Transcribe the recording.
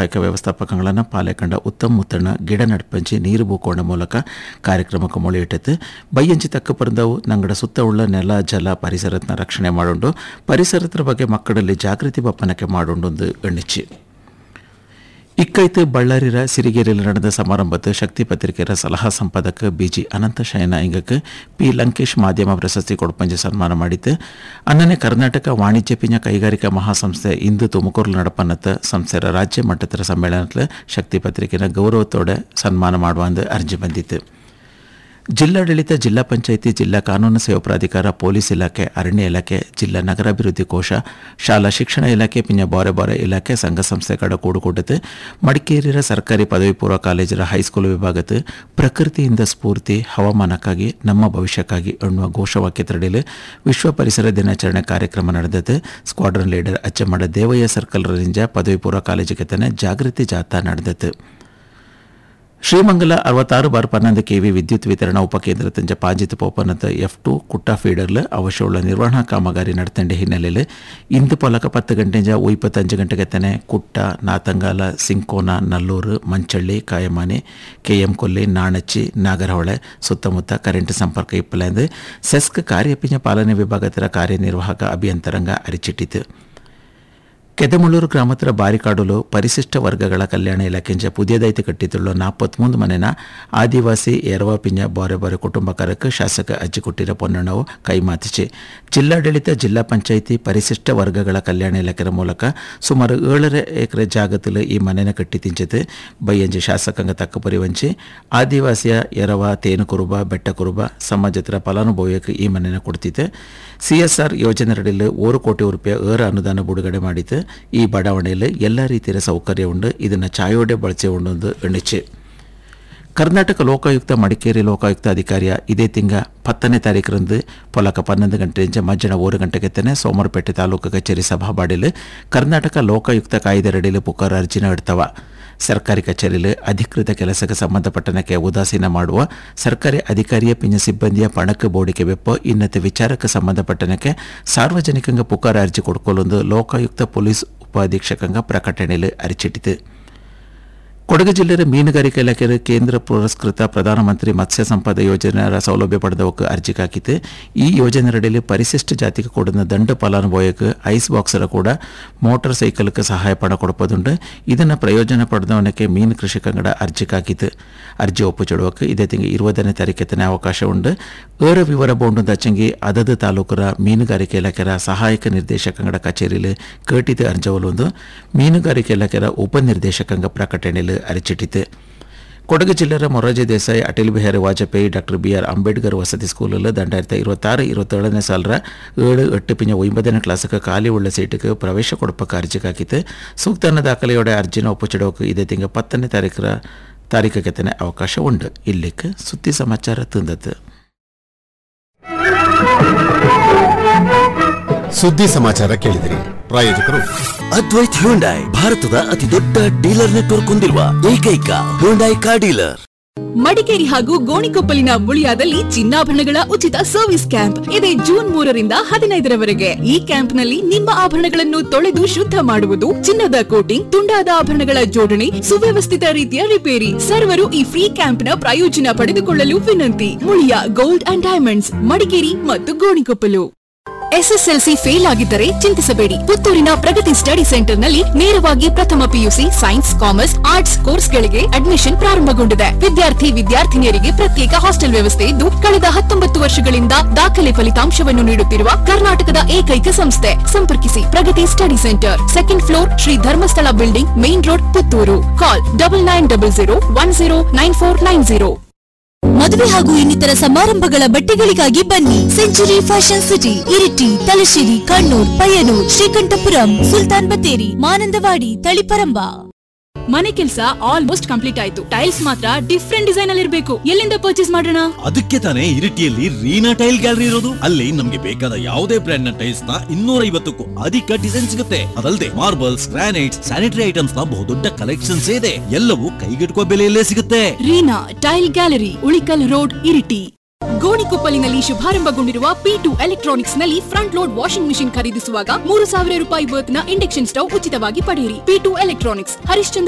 ಸಹಾಯಕ ವ್ಯವಸ್ಥಾಪಕಗಳನ್ನು ಪಾಲೆಕಂಡ ಉತ್ತಮ್ ಮುತ್ತಣ್ಣ ಗಿಡ ನಡ್ಪಂಚಿ ನೀರು ಬೂಕೋಣ ಮೂಲಕ ಕಾರ್ಯಕ್ರಮಕ್ಕೆ ಮೊಳೆಯಿಟ್ಟದ್ದು ಬೈಯಂಚಿ ತಕ್ಕ ಪರಂದವು ನಂಗಡ ಸುತ್ತ ಉಳ್ಳ ನೆಲ ಜಲ ಪರಿಸರತ್ನ ರಕ್ಷಣೆ ಮಾಡೋಂಡು ಪರಿಸರದ ಬಗ್ಗೆ ಮಕ್ಕಳಲ್ಲಿ ಜಾಗೃತಿ ಬಪ್ಪನಕ್ಕೆ ಮಾಡೋಂಡು ಎಣ್ಣಿಚ್ಚಿ ಇಕ್ಕೈತು ಬಳ್ಳಾರಿರ ಸಿರಿಗೆರೆಯಲ್ಲಿ ನಡೆದ ಸಮಾರಂಭದ ಶಕ್ತಿ ಪತ್ರಿಕೆಯ ಸಲಹಾ ಸಂಪಾದಕ ಬಿಜಿ ಅನಂತ ಶಯನ ಇಂಗಕ್ಕೆ ಪಿ ಲಂಕೇಶ್ ಮಾಧ್ಯಮ ಪ್ರಶಸ್ತಿ ಕೊಡ್ಪಂಜಿ ಸನ್ಮಾನ ಮಾಡಿದ್ದು ಅನ್ನನೆ ಕರ್ನಾಟಕ ವಾಣಿಜ್ಯ ಪಿಂಜ ಕೈಗಾರಿಕಾ ಮಹಾಸಂಸ್ಥೆ ಇಂದು ತುಮಕೂರು ನಡಪನ್ನತ್ತ ಸಂಸ್ಥೆಯ ರಾಜ್ಯ ಮಟ್ಟದ ಸಮ್ಮೇಳನದಲ್ಲಿ ಶಕ್ತಿ ಪತ್ರಿಕೆನ ಗೌರವತೋಡೆ ಸನ್ಮಾನ ಮಾಡುವಂದು ಅರ್ಜಿ ಬಂದಿತ್ತು ಜಿಲ್ಲಾಡಳಿತ ಜಿಲ್ಲಾ ಪಂಚಾಯಿತಿ ಜಿಲ್ಲಾ ಕಾನೂನು ಸೇವಾ ಪ್ರಾಧಿಕಾರ ಪೊಲೀಸ್ ಇಲಾಖೆ ಅರಣ್ಯ ಇಲಾಖೆ ಜಿಲ್ಲಾ ನಗರಾಭಿವೃದ್ಧಿ ಕೋಶ ಶಾಲಾ ಶಿಕ್ಷಣ ಇಲಾಖೆ ಪಿಂಜ ಬಾರೆ ಬಾರೆ ಇಲಾಖೆ ಸಂಘ ಸಂಸ್ಥೆಗಳ ಕೂಡುಕೂಟത്ത് ಮಡಿಕೇರಿಯ ಸರ್ಕಾರಿ ಪದವಿ ಪೂರ್ವ ಕಾಲೇಜರ ಹೈಸ್ಕೂಲ್ ವಿಭಾಗದ ಪ್ರಕೃತಿಯಿಂದ ಸ್ಫೂರ್ತಿ ಹವಾಮಾನಕ್ಕಾಗಿ ನಮ್ಮ ಭವಿಷ್ಯಕ್ಕಾಗಿ ಎನ್ನುವ ಘೋಷವಾಕ್ಯದಡಿಯಲ್ಲಿ ವಿಶ್ವ ಪರಿಸರ ದಿನಾಚರಣೆ ಕಾರ್ಯಕ್ರಮ ನಡೆದದ್ದು squadron leader Achchamada Devaiah circle ರಿಂದ ಪದವಿ ಪೂರ್ವ ಕಾಲೇಜಿಗೆ ತನ ಜಾಗೃತಿ ಜಾಥಾ ನಡೆದದ್ದು ಶ್ರೀಮಂಗಲ ಅರವತ್ತಾರು ಬಾರ್ ಪನ್ನೊಂದು ಕೆವಿ ವಿದ್ಯುತ್ ವಿತರಣಾ ಉಪಕೇಂದ್ರ ತಂಜ ಪಾಜಿತ್ ಪೋಪನದ ಎಫ್ ಟು ಕುಟ್ಟ ಫೀಡರ್ಲ ಅವಶ್ಯವುಳ್ಳ ನಿರ್ವಹಣಾ ಕಾಮಗಾರಿ ನಡೆತಂಡ ಹಿನ್ನೆಲೆಯಲ್ಲಿ ಇಂದು ಪೊಲಕ ಪತ್ತು ಗಂಟೆಂಜ ಇಪ್ಪತ್ತಂಜು ಗಂಟೆಗೆ ತನೆ ಕುಟ್ಟ ನಾತಂಗಾಲ ಸಿಂಕೋನ ನಲ್ಲೂರು ಮಂಚಳ್ಳಿ ಕಾಯಮಾನೆ ಕೆಎಂ ಕೊಲ್ಲಿ ನಾಣಚ್ಚಿ ನಾಗರಹೊಳೆ ಸುತ್ತಮುತ್ತ ಕರೆಂಟ್ ಸಂಪರ್ಕ ಇಪ್ಪಲೆಂದು ಸೆಸ್ಕ್ ಕಾರ್ಯಪಿಂಜ ಪಾಲನೆ ವಿಭಾಗದ ಕಾರ್ಯನಿರ್ವಾಹಕ ಅಭಿಯಂತರಂಗ ಅರಿಚಿಟ್ಟಿತು ಕೆದಮುಳ್ಳೂರು ಗ್ರಾಮತ್ರ ಬಾರಿಕಾಡುಲು ಪರಿಶಿಷ್ಟ ವರ್ಗಗಳ ಕಲ್ಯಾಣ ಇಲಾಖೆಂಚ ಪುದಿಯದೈತು ಕಟ್ಟಿತುಳ್ಳ ನಾಪತ್ಮೂಂದು ಮನೆನ ಆದಿವಾಸಿ ಎರವ ಪಿಂಜ ಬಾರೆ ಬಾರೆ ಕುಟುಂಬಕರಕ್ಕೆ ಶಾಸಕ ಅಜ್ಜಿಕುಟ್ಟಿರ ಪೊನ್ನಣ್ಣವು ಕೈಮಾತಿಸಿ ಜಿಲ್ಲಾಡಳಿತ ಜಿಲ್ಲಾ ಪಂಚಾಯಿತಿ ಪರಿಶಿಷ್ಟ ವರ್ಗಗಳ ಕಲ್ಯಾಣ ಇಲಾಖೆಯ ಮೂಲಕ ಸುಮಾರು ಏಳರ ಎಕರೆ ಜಾಗದಲ್ಲಿ ಈ ಮನೆನ ಕಟ್ಟಿ ತಿಂಚದು ಬೈಯಂಜಿ ಶಾಸಕಾಂಗ ತಕ್ಕ ಪರಿವಂಚಿ ಆದಿವಾಸಿಯ ಎರವ ತೇನು ಕುರುಬ ಬೆಟ್ಟ ಕುರುಬ ಸಮಾಜದ ಫಲಾನುಭವಿಯಕ್ಕೆ ಈ ಮನೆನ ಕೊಡ್ತಿತ್ತು ಸಿಎಸ್ಆರ್ ಯೋಜನೆಯಡಿಯಲ್ಲಿ ಓರು ಕೋಟಿ ರೂಪಾಯಿ ಏರ ಅನುದಾನ ಬಿಡುಗಡೆ ಮಾಡಿತ್ತು ಈ ಬಡಾವಣೆಯಲ್ಲಿ ಎಲ್ಲ ರೀತಿಯ ಸೌಕರ್ಯ ಉಂಡು ಇದನ್ನು ಚಾಯೋಡೆ ಬಳಸಿ ಉಂಡು ಎಣ್ಣಿಚ್ಚೆ ಕರ್ನಾಟಕ ಲೋಕಾಯುಕ್ತ ಮಡಿಕೇರಿ ಲೋಕಾಯುಕ್ತ ಅಧಿಕಾರಿಯ ಇದೇ ತಿಂಗ ಪತ್ತನೇ ತಾರೀಕರಂದು ಪೊಲಕ ಪನ್ನೊಂದು ಗಂಟೆಯಿಂದ ಮಧ್ಯಾಹ್ನ ಮೂರು ಗಂಟೆಗೆ ಸೋಮವಾರಪೇಟೆ ತಾಲೂಕು ಕಚೇರಿ ಸಭಾಬಾಡಿಲು ಕರ್ನಾಟಕ ಲೋಕಾಯುಕ್ತ ಕಾಯ್ದೆರಡಿಲು ಪುಕಾರ ಅರ್ಜಿನ ಇಡ್ತವ ಸರ್ಕಾರಿ ಕಚೇರಿಯಲ್ಲಿ ಅಧಿಕೃತ ಕೆಲಸಕ್ಕೆ ಸಂಬಂಧಪಟ್ಟನಕ್ಕೆ ಉದಾಸೀನ ಮಾಡುವ ಸರ್ಕಾರಿ ಅಧಿಕಾರಿಯ ಪಿಂಜ ಸಿಬ್ಬಂದಿಯ ಪಣಕ್ಕೆ ಬೋಡಿಕೆ ಬೆಪ್ಪ ಇನ್ನತೆ ವಿಚಾರಕ್ಕೆ ಸಂಬಂಧಪಟ್ಟನಕ್ಕೆ ಸಾರ್ವಜನಿಕಂಗ ಪುಕಾರ ಅರ್ಜಿ ಕೊಡ್ಕೊಳ್ಳೊಂದು ಲೋಕಾಯುಕ್ತ ಪೊಲೀಸ್ ಉಪಾಧೀಕ್ಷಕಂಗ ಪ್ರಕಟಣೆಯಲ್ಲಿ ಅರಿಚಿಟ್ಟಿತು ಕೊಡಗು ಜಿಲ್ಲೆಯ ಮೀನುಗಾರಿಕೆ ಇಲಾಖೆಯ ಕೇಂದ್ರ ಪುರಸ್ಕೃತ ಪ್ರಧಾನಮಂತ್ರಿ ಮತ್ಸ್ಯ ಸಂಪದ ಯೋಜನೆಯ ಸೌಲಭ್ಯ ಪಡೆದವಕ್ಕೆ ಅರ್ಜಿ ಹಾಕಿತ್ತು ಈ ಯೋಜನೆಯಡಿಯಲ್ಲಿ ಪರಿಶಿಷ್ಟ ಜಾತಿಗೆ ಕೊಡಿದ ದಂಡ ಫಲಾನುಭವಿಗೆ ಐಸ್ ಬಾಕ್ಸರ ಕೂಡ ಮೋಟಾರ್ ಸೈಕಲ್ಗೆ ಸಹಾಯ ಪಣ ಕೊಡಪದುಂಡು ಇದನ್ನು ಪ್ರಯೋಜನ ಪಡೆದವನಕ್ಕೆ ಮೀನು ಕೃಷಿ ಕಂಗಡ ಅರ್ಜಿ ಹಾಕಿತ್ತು ಅರ್ಜಿ ಒಪ್ಪುಚುಡುವಕ್ಕೆ ಇದೇ ತಿಂಗ ಇರುವದನೇ ತಾರೀಕತ್ತನೇ ಅವಕಾಶ ಉಂಡು ಏರ ವಿವರ ಬೋಂಡು ದಚ್ಚಂಗಿ ಅದದ ತಾಲೂಕರ ಮೀನುಗಾರಿಕೆ ಇಲಾಖೆಯ ಸಹಾಯಕ ನಿರ್ದೇಶಕಂಗಡ ಕಚೇರಿಯಲ್ಲಿ ಕೇಟಿದ ಅರ್ಜವಲೊಂದು ಮೀನುಗಾರಿಕೆ ಇಲಾಖೆಯ ಉಪನಿರ್ದೇಶಕಂಗ ಪ್ರಕಟಣೆಯಲ್ಲಿ ಅರಿಚಿಟ್ಟಿತು ಕೊಡಗು ಜಿಲ್ಲೆಯ Morarji Desai Atal Bihari Vajpayee doctor B R Ambedkar ವಸತಿ ಸ್ಕೂಲಲ್ಲಿ ದಂಡಾಯಿರത്തി ഇരുപത്താറ് ഇരുപത്തേഴನೇ ಸಾಲರ ಏಳು ಎಟ್ಟು ಪಿಂಜ ಒಂಬತ್ತನೇ ಕ್ಲಾಸ್ಗೆ ಖಾಲಿ ಉಳ್ಳ ಸೀಟಿಗೆ ಪ್ರವೇಶ ಕೊಡಪಕ್ಕೆ ಅರ್ಜಿ ಹಾಕಿತ್ತು ಸೂಕ್ತನ ದಾಖಲೆಯೋടെ ಅರ್ಜಿನ ಒಪ್ಪುಚಿಡೋಕೆ ಇದೇ ತಿಂಗ ಪತ್ತನೇ ತಾರೀಕರ ತಾರೀಕಿಗೆ ತನೆ ಅವಕಾಶ ಉಂಟು ಇಲ್ಲಿಕ್ಕೆ ಸುದ್ದಿ ಸಮಾಚಾರ ತಂದದ್ದು ಸುದ್ದಿ ಸಮಾಚಾರ ಕೇಳಿದಿರಿ ಪ್ರಾಯೋಜಕರು ಅದ್ವೈತ್ ಹ್ಯುಂಡೈ ಭಾರತದ ಅತಿ ದೊಡ್ಡ ಡೀಲರ್ ನೆಟ್ವರ್ಕ್ ಹೊಂದಿರುವ ಏಕೈಕ ಹ್ಯುಂಡೈ ಕಾರ್ ಡೀಲರ್ ಮಡಿಕೇರಿ ಹಾಗೂ ಗೋಣಿಕೊಪ್ಪಲಿನ ಮುಳಿಯಾದಲ್ಲಿ ಚಿನ್ನಾಭರಣಗಳ ಉಚಿತ ಸರ್ವಿಸ್ ಕ್ಯಾಂಪ್ ಇದೆ ಜೂನ್ ಮೂರರಿಂದ ಹದಿನೈದರವರೆಗೆ ಈ ಕ್ಯಾಂಪ್ನಲ್ಲಿ ನಿಮ್ಮ ಆಭರಣಗಳನ್ನು ತೊಳೆದು ಶುದ್ಧ ಮಾಡುವುದು ಚಿನ್ನದ ಕೋಟಿಂಗ್ ತುಂಡಾದ ಆಭರಣಗಳ ಜೋಡಣೆ ಸುವ್ಯವಸ್ಥಿತ ರೀತಿಯ ರಿಪೇರಿ ಸರ್ವರು ಈ ಫ್ರೀ ಕ್ಯಾಂಪ್ನ ಪ್ರಯೋಜನ ಪಡೆದುಕೊಳ್ಳಲು ವಿನಂತಿ Muliya gold and diamonds Madikeri ಮತ್ತು ಗೋಣಿಕೊಪ್ಪಲು ಎಸ್ಎಸ್ಎಲ್ಸಿ ಫೇಲ್ ಆಗಿದ್ದರೆ ಚಿಂತಿಸಬೇಡಿ ಪುತ್ತೂರಿನ ಪ್ರಗತಿ ಸ್ಟಡಿ ಸೆಂಟರ್ ನಲ್ಲಿ ನೇರವಾಗಿ ಪ್ರಥಮ ಪಿಯುಸಿ ಸೈನ್ಸ್ ಕಾಮರ್ಸ್ ಆರ್ಟ್ಸ್ ಕೋರ್ಸ್ಗಳಿಗೆ ಅಡ್ಮಿಷನ್ ಪ್ರಾರಂಭಗೊಂಡಿದೆ ವಿದ್ಯಾರ್ಥಿ ವಿದ್ಯಾರ್ಥಿನಿಯರಿಗೆ ಪ್ರತ್ಯೇಕ ಹಾಸ್ಟೆಲ್ ವ್ಯವಸ್ಥೆ ಇದ್ದು ಕಳೆದ ಹತ್ತೊಂಬತ್ತು ವರ್ಷಗಳಿಂದ ದಾಖಲೆ ಫಲಿತಾಂಶವನ್ನು ನೀಡುತ್ತಿರುವ ಕರ್ನಾಟಕದ ಏಕೈಕ ಸಂಸ್ಥೆ ಸಂಪರ್ಕಿಸಿ Pragati study centre second floor Shri Dharmasthala building main road Puttur call double nine double zero one zero nine four nine zero ಮದುವೆ ಹಾಗೂ ಇನ್ನಿತರ ಸಮಾರಂಭಗಳ ಬಟ್ಟೆಗಳಿಗಾಗಿ ಬನ್ನಿ century fashion city Iritty Thalassery Kannur Payyanur Sreekandapuram Sultan Bathery Mananthavady Taliparamba ಮನೆ ಕೆಲಸ ಆಲ್ಮೋಸ್ಟ್ ಕಂಪ್ಲೀಟ್ ಆಯ್ತು ಟೈಲ್ಸ್ ಮಾತ್ರ ಡಿಫ್ರೆಂಟ್ ಡಿಸೈನ್ ಅಲ್ಲಿ ಇರಬೇಕು ಎಲ್ಲಿಂದ ಪರ್ಚೇಸ್ ಮಾಡೋಣ ಅದಕ್ಕೆ ತಾನೇ ಇರಿಟಿಯಲ್ಲಿ ರೀನಾ ಟೈಲ್ ಗ್ಯಾಲರಿ ಇರೋದು ಅಲ್ಲಿ ನಮ್ಗೆ ಬೇಕಾದ ಯಾವುದೇ ಬ್ರ್ಯಾಂಡ್ ನ ಟೈಲ್ಸ್ ನ ಇನ್ನೂರ ಐವತ್ತಕ್ಕೂ ಅಧಿಕ ಡಿಸೈನ್ ಸಿಗುತ್ತೆ ಅದಲ್ಲದೆ ಮಾರ್ಬಲ್ಸ್ ಗ್ರಾನೈಟ್ ಸ್ಯಾನಿಟರಿ ಐಟಮ್ಸ್ ನ ಬಹುದೊಡ್ಡ ಕಲೆಕ್ಷನ್ಸ್ ಇದೆ ಎಲ್ಲವೂ ಕೈಗೆಟುಕುವ ಬೆಲೆಯಲ್ಲೇ ಸಿಗುತ್ತೆ Reena tile gallery Ulikkal road Iritty ಗೋಣಿಕೊಪ್ಪಲಿನಲ್ಲಿ ಶುಭಾರಂಭಗೊಂಡಿರುವ ಪಿ ಟು ಎಲೆಕ್ಟ್ರಾನಿಕ್ಸ್ ನಲ್ಲಿ ಫ್ರಂಟ್ ಲೋಡ್ ವಾಷಿಂಗ್ ಮಿಷಿನ್ ಖರೀದಿಸುವಾಗ ಮೂರು ಸಾವಿರ ರೂಪಾಯಿ ವರ್ತ್ ನ ಇಂಡಕ್ಷನ್ ಸ್ಟವ್ ಉಚಿತವಾಗಿ ಪಡೆಯಿರಿ ಪಿ ಟು ಎಲೆಕ್ಟ್ರಾನಿಕ್ಸ್ ಹರಿಶ್ಚಂದ್ರ